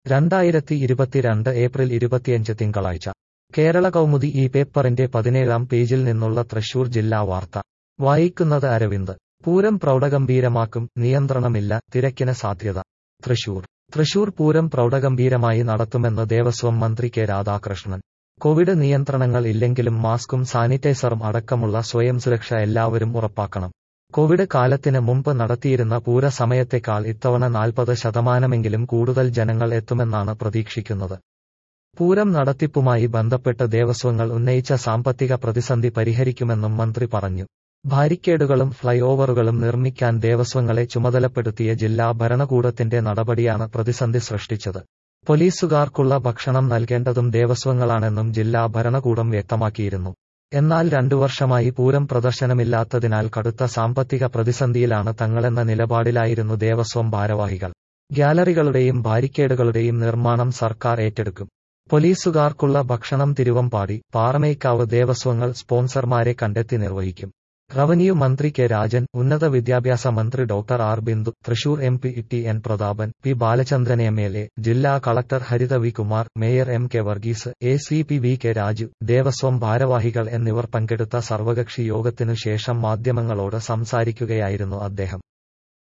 രണ്ടായിരത്തി ഇരുപത്തിരണ്ട് ഏപ്രിൽ ഇരുപത്തിയഞ്ച് തിങ്കളാഴ്ച കേരള കൗമുദി ഈ പേപ്പറിന്റെ പതിനേഴാം പേജിൽ നിന്നുള്ള തൃശൂർ ജില്ലാ വാർത്ത വായിക്കുന്നത് അരവിന്ദ് പൂരം പ്രൗഢഗംഭീരമാക്കും നിയന്ത്രണമില്ല തിരക്കിന് സാധ്യത തൃശൂർ തൃശൂർ പൂരം പ്രൗഢഗംഭീരമായി നടത്തുമെന്ന് ദേവസ്വം മന്ത്രി കെ രാധാകൃഷ്ണൻ കോവിഡ് നിയന്ത്രണങ്ങൾ ഇല്ലെങ്കിലും മാസ്കും സാനിറ്റൈസറും അടക്കമുള്ള സ്വയം സുരക്ഷ എല്ലാവരും ഉറപ്പാക്കണം കോവിഡ് കാലത്തിന് മുമ്പ് നടത്തിയിരുന്ന പൂര സമയത്തേക്കാൾ ഇത്തവണ നാൽപ്പത് ശതമാനമെങ്കിലും കൂടുതൽ ജനങ്ങൾ എത്തുമെന്നാണ് പ്രതീക്ഷിക്കുന്നത് പൂരം നടത്തിപ്പുമായി ബന്ധപ്പെട്ട് ദേവസ്വങ്ങൾ ഉന്നയിച്ച സാമ്പത്തിക പ്രതിസന്ധി പരിഹരിക്കുമെന്നും മന്ത്രി പറഞ്ഞു ബാരിക്കേഡുകളും ഫ്ലൈ ഓവറുകളും നിർമ്മിക്കാൻ ദേവസ്വങ്ങളെ ചുമതലപ്പെടുത്തിയ ജില്ലാ ഭരണകൂടത്തിന്റെ നടപടിയാണ് പ്രതിസന്ധി സൃഷ്ടിച്ചത് പോലീസുകാർക്കുള്ള ഭക്ഷണം നൽകേണ്ടതും ദേവസ്വങ്ങളാണെന്നും ജില്ലാ ഭരണകൂടം വ്യക്തമാക്കിയിരുന്നു എന്നാൽ രണ്ടു വർഷമായി പൂരം പ്രദർശനമില്ലാത്തതിനാൽ കടുത്ത സാമ്പത്തിക പ്രതിസന്ധിയിലാണ് തങ്ങളെന്ന നിലപാടിലായിരുന്നു ദേവസ്വം ഭാരവാഹികൾ ഗ്യാലറികളുടെയും ബാരിക്കേഡുകളുടെയും നിർമ്മാണം സർക്കാർ ഏറ്റെടുക്കും പോലീസുകാർക്കുള്ള ഭക്ഷണം തിരുവമ്പാടി പാറമേക്കാവ് ദേവസ്വങ്ങൾ സ്പോൺസർമാരെ കണ്ടെത്തി നിർവഹിക്കും റവന്യൂ മന്ത്രി കെ രാജൻ ഉന്നത വിദ്യാഭ്യാസ മന്ത്രി doctor R Bindu Thrissur M P T N Prathapan P Balachandran M L A ജില്ലാ collector Haritha V Kumar mayor M K Varghese A C P V K Raju Devaswom ഭാരവാഹികൾ എന്നിവർ പങ്കെടുത്ത സർവകക്ഷി യോഗത്തിനു ശേഷം മാധ്യമങ്ങളോട് സംസാരിക്കുകയായിരുന്നു അദ്ദേഹം